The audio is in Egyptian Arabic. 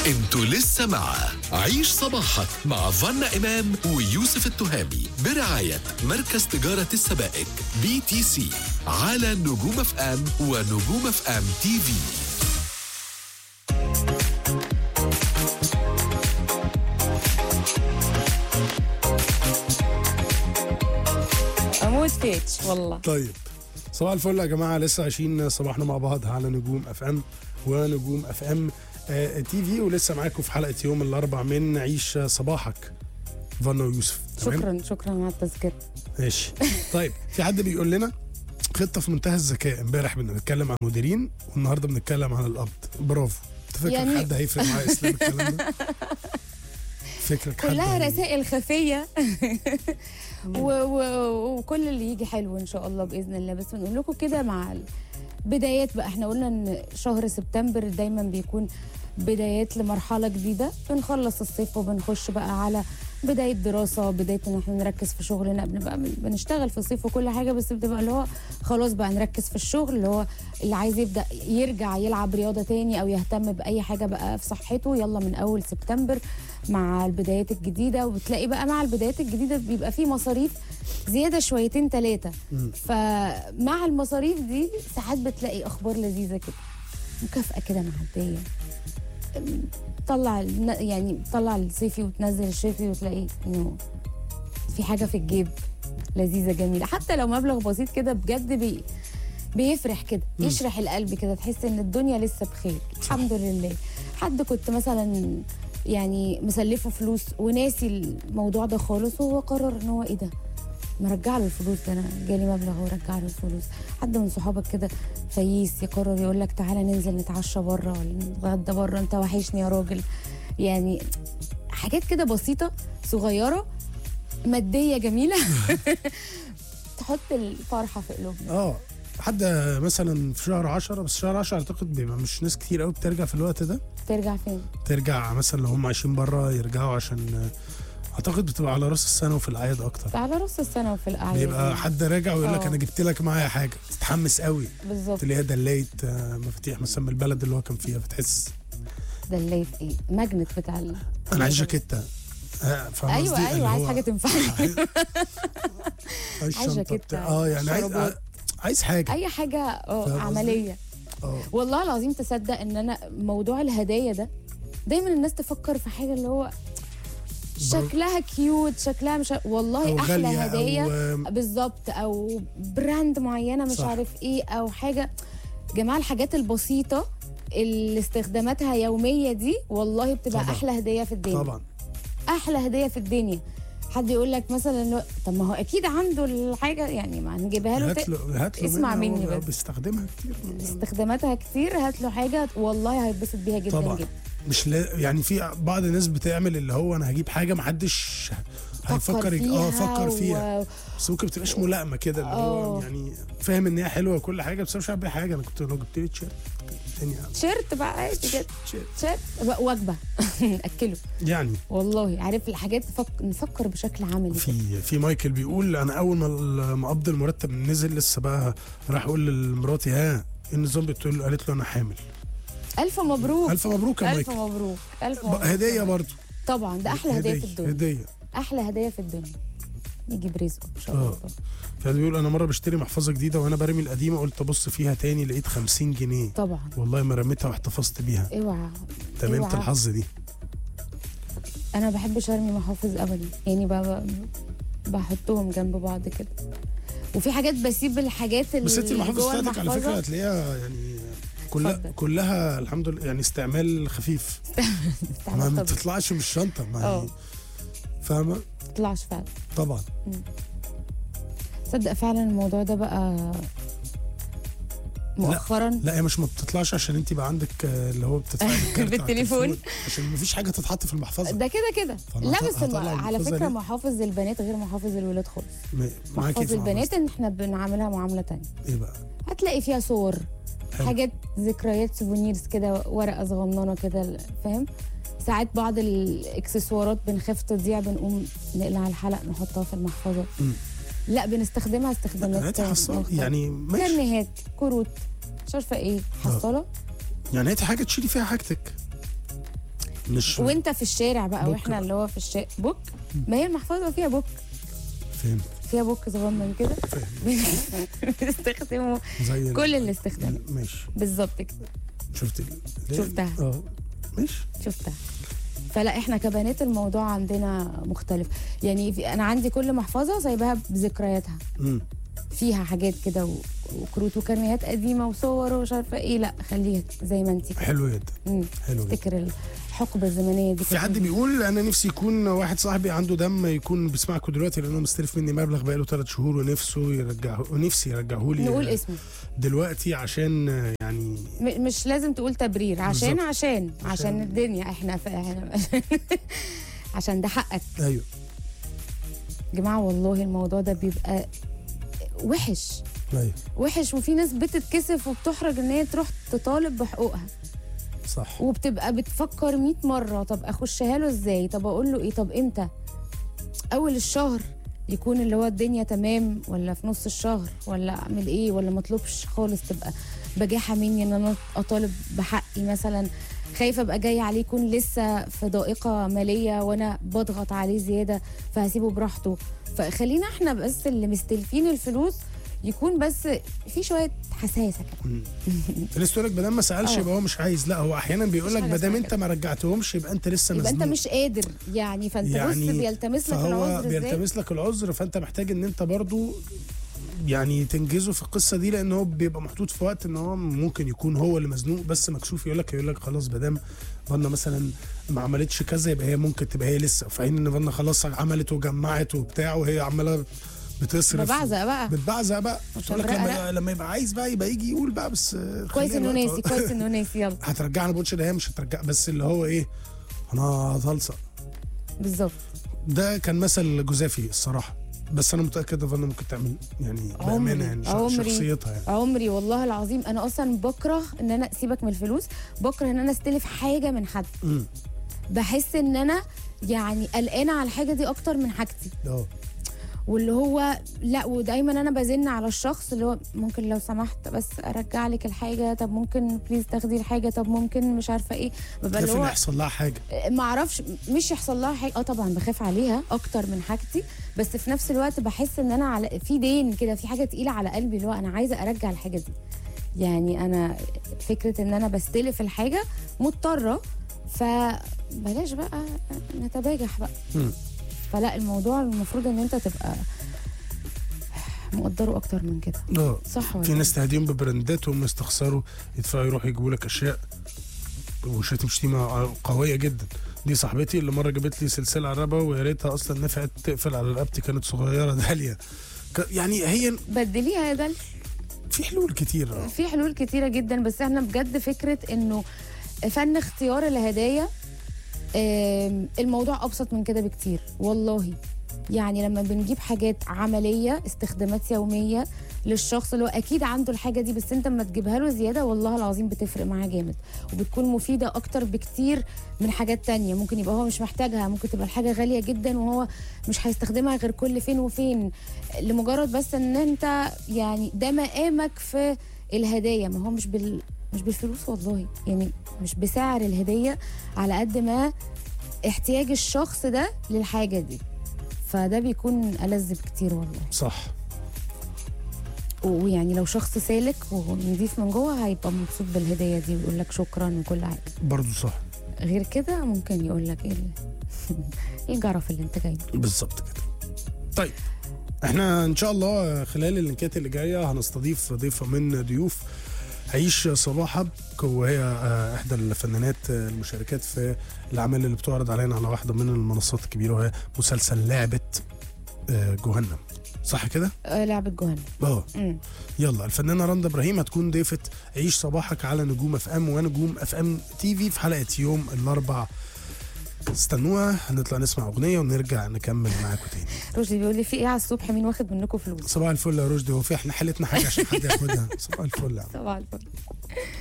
انتوا لسه مع عيش صباحك مع فنا إمام ويوسف التهامي برعاية مركز تجارة السبائك بي تي سي على نجوم اف ام ونجوم اف ام تي في اموت فيك والله طيب صباح الفل يا جماعه لسه عايشين صباحنا مع بعض على نجوم اف ام ونجوم اف ام آه، تي في ولسه معاكم في حلقه يوم الاربع من عيش صباحك فانا ويوسف تمام؟ شكرا شكرا على التذكره ماشي طيب في حد بيقول لنا خطه في منتهى الذكاء امبارح بنتكلم عن مديرين والنهارده بنتكلم عن القبض برافو انت فاكر يعني- حد هيفرق معاه اسلام الكلام ده فكرك حد كلها هي- رسائل خفيه و... و... وكل اللي يجي حلو ان شاء الله باذن الله بس بنقول لكم كده مع البدايات بقى احنا قلنا ان شهر سبتمبر دايما بيكون بدايات لمرحله جديده بنخلص الصيف وبنخش بقى على بدايه دراسه بدايه ان احنا نركز في شغلنا بنبقى بن- بنشتغل في الصيف وكل حاجه بس بتبقى اللي هو خلاص بقى نركز في الشغل اللي هو اللي عايز يبدا يرجع يلعب رياضه تاني او يهتم باي حاجه بقى في صحته يلا من اول سبتمبر مع البدايات الجديده وبتلاقي بقى مع البدايات الجديده بيبقى في مصاريف زياده شويتين ثلاثه فمع المصاريف دي ساعات بتلاقي اخبار لذيذه كده مكافاه كده معديه أم، طلع الن- يعني طلع الصيفي وتنزل الشتوي وتلاقي انه في حاجه في الجيب لذيذه جميله حتى لو مبلغ بسيط كده بجد بي بيفرح كده يشرح القلب كده تحس ان الدنيا لسه بخير الحمد لله حد كنت مثلا يعني مسلفه فلوس وناسي الموضوع ده خالص وهو قرر ان هو ايه ده مرجع له الفلوس ده انا جالي مبلغ ورجع له الفلوس حد من صحابك كده فييس يقرر يقول لك تعالى ننزل نتعشى بره ولا نتغدى بره انت وحشني يا راجل يعني حاجات كده بسيطه صغيره ماديه جميله تحط الفرحه في قلوبنا اه حد مثلا في شهر 10 بس شهر 10 اعتقد بيبقى مش ناس كتير قوي بترجع في الوقت ده ترجع فين ترجع مثلا لو هم عايشين بره يرجعوا عشان اعتقد بتبقى على راس السنه وفي الاعياد اكتر على راس السنه وفي الاعياد بيبقى حد راجع ويقول لك آه. انا جبت لك معايا حاجه تتحمس قوي بالظبط تلاقيها دليت آه، مفاتيح مثلا من البلد اللي هو كان فيها فتحس ده اللي في ايه ماجنت بتاع ال... انا عايز جاكيته آه، فاهم ايوه قصدي؟ اللي ايوه عايز هو حاجه تنفعني عايز عايز شنطة جاكيتة، بتاع- اه يعني عايز شرابات. عايز حاجه اي حاجه اه فاهم قصدي؟ عمليه اه والله العظيم تصدق ان انا موضوع الهدايا ده دايما الناس تفكر في حاجه اللي هو شكلها كيوت شكلها مش والله او احلى غاليه هدايا او بالظبط او براند معينه مش صح. عارف ايه او حاجه جماعه الحاجات البسيطه اللي استخداماتها يوميه دي والله بتبقى طبعا. احلى هديه في الدنيا طبعا احلى هديه في الدنيا حد يقول لك مثلا إنه طب ما هو اكيد عنده الحاجه يعني ما هنجيبها له هات ت- له هات له اسمع منها، مني هو بس. بيستخدمها كتير استخداماتها كتير هات له حاجه والله هيتبسط بيها جدا طبعا جدا مش لا يعني في بعض الناس بتعمل اللي هو انا هجيب حاجه محدش هيفكر يج- اه فكر فيها و... بس ممكن بتبقاش ملائمه كده اللي هو آه. يعني فاهم ان هي حلوه وكل حاجه بس أنا مش عارف بيها حاجه انا كنت لو جبت لي تيشيرت الدنيا شيرت بقى عادي كده تيشيرت شيرت بقى وجبه اكله يعني والله عارف الحاجات فك... نفكر بشكل عملي كده. في في مايكل بيقول انا اول ما ال- ما قبض المرتب نزل لسه بقى راح اقول لمراتي ها إيه النظام بتقول له قالت له انا حامل الف مبروك الف مبروك يا الف مايكل مبروك الف ب- مبروك هديه برضه طبعا ده احلى هديه في الدنيا هديه احلى هديه في الدنيا يجي برزقه ان شاء آه. الله فده بيقول انا مره بشتري محفظه جديده وانا برمي القديمه قلت ابص فيها تاني لقيت 50 جنيه طبعا والله ما رميتها واحتفظت بيها اوعى تمامة اوعى. الحظ دي انا ما بحبش ارمي محافظ ابدا يعني ب... ب- بحطهم جنب بعض كده وفي حاجات بسيب الحاجات اللي بس انت المحافظ جوه بتاعتك على فكره المحفظة. هتلاقيها يعني كلها اتفضل. كلها الحمد لله يعني استعمال خفيف بتاع ما طبعا. بتطلعش من الشنطه ما هي اه. فاهمه تطلعش فعلا طبعا تصدق فعلا الموضوع ده بقى مؤخرا لا هي مش ما بتطلعش عشان انت بقى عندك آه، اللي هو بتدفعي بالكارت على بالتليفون. التليفون، عشان ما فيش حاجه تتحط في المحفظه ده كده كده فأنا لا هط- بس الم... هطلع على المحفظة فكره ليه؟ محافظ البنات غير محافظ الولاد خالص م- معاكي محافظ في البنات ان احنا بنعملها معامله تانية ايه بقى هتلاقي فيها صور حلو. حاجات ذكريات سوفونيرز كده ورقه صغننه كده فاهم ساعات بعض الاكسسوارات بنخاف تضيع بنقوم نقلع الحلق نحطها في المحفظه مم. لا بنستخدمها استخدامات يعني تحصل مختلفة. يعني ماشي كرنيهات كروت مش عارفه ايه حصاله يعني انت حاجه تشيلي فيها حاجتك مش وانت في الشارع بقى بوك واحنا بقى. اللي هو في الشارع بوك ما هي المحفظه فيها بوك فين فيها بوك صغنن كده بنستخدمه زي ال- كل الاستخدام ماشي بالظبط كده شفت ال- شفتها. اه ماشي شفتها فلا احنا كبنات الموضوع عندنا مختلف يعني في انا عندي كل محفظه سايباها بذكرياتها مم. فيها حاجات كده و- وكروت وكرنيهات قديمه وصور ومش عارفه ايه لا خليها زي ما انت حلو جدا مم. حلو جدا افتكر الحقبه الزمنيه دي في حد بيقول انا نفسي يكون واحد صاحبي عنده دم يكون بيسمعكم دلوقتي لانه مستلف مني مبلغ بقاله ثلاث شهور ونفسه يرجعه ونفسي يرجعه لي نقول اسمه دلوقتي عشان يعني م- مش لازم تقول تبرير عشان بالظبط. عشان عشان عشان- الدنيا احنا ف... احنا عشان ده حقك ايوه يا جماعه والله الموضوع ده بيبقى وحش ايوه وحش وفي ناس بتتكسف وبتحرج ان هي تروح تطالب بحقوقها صح وبتبقى بتفكر 100 مره طب اخشها له ازاي طب اقول له ايه طب امتى اول الشهر يكون اللي هو الدنيا تمام ولا في نص الشهر ولا اعمل ايه ولا ما اطلبش خالص تبقى بجاحه مني ان انا اطالب بحقي مثلا خايفه ابقى جاي عليه يكون لسه في ضائقه ماليه وانا بضغط عليه زياده فهسيبه براحته فخلينا احنا بس اللي مستلفين الفلوس يكون بس في شويه حساسه كده الناس تقول لك بدل ما سالش آه. يبقى هو مش عايز لا هو احيانا بيقول لك حاجة بدل اسمها انت ما رجعتهمش يبقى انت لسه يبقى انت مزنوق. مش قادر يعني فانت يعني بص بيلتمس لك فهو العذر ازاي بيلتمس لك العذر فانت محتاج ان انت برضو يعني تنجزه في القصه دي لان هو بيبقى محطوط في وقت ان هو ممكن يكون هو اللي مزنوق بس مكسوف يقول لك يقول لك خلاص مادام فانا مثلا ما عملتش كذا يبقى هي ممكن تبقى هي لسه في حين ان فانا خلاص عملت وجمعت وبتاع وهي عماله بتصرف ببعزق بقى بتبعزق بقى عشان تقول لك رقة لما لما يبقى عايز بقى يبقى يجي يقول بقى بس آه، كويس خلينا انه بقى- ناسي كويس انه ناسي يلا هترجعنا بوتش ده هي مش هترجع بس اللي هو ايه انا طلصه بالظبط ده كان مثل جزافي الصراحه بس انا متاكد ان فانا ممكن تعمل يعني عمري- بامانه يعني شخ- عمري. شخصيتها يعني عمري والله العظيم انا اصلا بكره ان انا سيبك من الفلوس بكره ان انا استلف حاجه من حد امم بحس ان انا يعني قلقانه على الحاجه دي اكتر من حاجتي اه واللي هو لا ودايما انا بزن على الشخص اللي هو ممكن لو سمحت بس ارجع لك الحاجه طب ممكن بليز تاخدي الحاجه طب ممكن مش عارفه ايه ببقى اللي خايف ان هو يحصل لها حاجه ما اعرفش مش يحصل لها حاجه اه طبعا بخاف عليها اكتر من حاجتي بس في نفس الوقت بحس ان انا على في دين كده في حاجه تقيله على قلبي اللي هو انا عايزه ارجع الحاجه دي يعني انا فكره ان انا بستلف الحاجه مضطره فبلاش بقى نتباجح بقى مم. فلا الموضوع المفروض ان انت تبقى مقدره اكتر من كده اه صح ولا في لا؟ ناس تهديهم ببراندات وهم يستخسروا يدفعوا يروحوا يجيبوا لك اشياء وشتم شتيمه قويه جدا دي صاحبتي اللي مره جابت لي سلسله عربه ويا ريتها اصلا نفعت تقفل على رقبتي كانت صغيره داليا ك- يعني هي بدليها يا دل في حلول كتير آه. في حلول كتيرة جدا بس احنا بجد فكرة انه فن اختيار الهدايا آم، الموضوع ابسط من كده بكتير والله يعني لما بنجيب حاجات عملية استخدامات يومية للشخص اللي هو اكيد عنده الحاجة دي بس انت لما تجيبها له زيادة والله العظيم بتفرق معاه جامد وبتكون مفيدة اكتر بكتير من حاجات تانية ممكن يبقى هو مش محتاجها ممكن تبقى الحاجة غالية جدا وهو مش هيستخدمها غير كل فين وفين لمجرد بس ان انت يعني ده مقامك في الهدايا ما هو مش بال مش بالفلوس والله يعني مش بسعر الهدية على قد ما احتياج الشخص ده للحاجة دي فده بيكون ألذ بكتير والله صح ويعني لو شخص سالك ونضيف من جوه هيبقى مبسوط بالهدية دي ويقول لك شكرا وكل حاجة برضو صح غير كده ممكن يقول لك ايه ال- ايه الجرف اللي انت جايبه بالظبط كده طيب احنا ان شاء الله خلال اللينكات اللي جايه هنستضيف ضيفه من ضيوف عيش صباحك وهي آه، احدى الفنانات آه، المشاركات في الاعمال اللي بتعرض علينا على واحده من المنصات الكبيره وهي مسلسل لعبه آه، جهنم صح كده؟ آه، لعبة جهنم اه مم. يلا الفنانه رندا ابراهيم هتكون ضيفه عيش صباحك على نجوم اف ام ونجوم اف ام تي في في حلقه يوم الاربع استنوها هنطلع نسمع اغنيه ونرجع نكمل معاكم تاني رشدي بيقول لي في ايه على الصبح مين واخد منكم فلوس صباح الفل يا رشدي هو في احنا حالتنا حاجه عشان حد ياخدها صباح الفل يا عم صباح الفل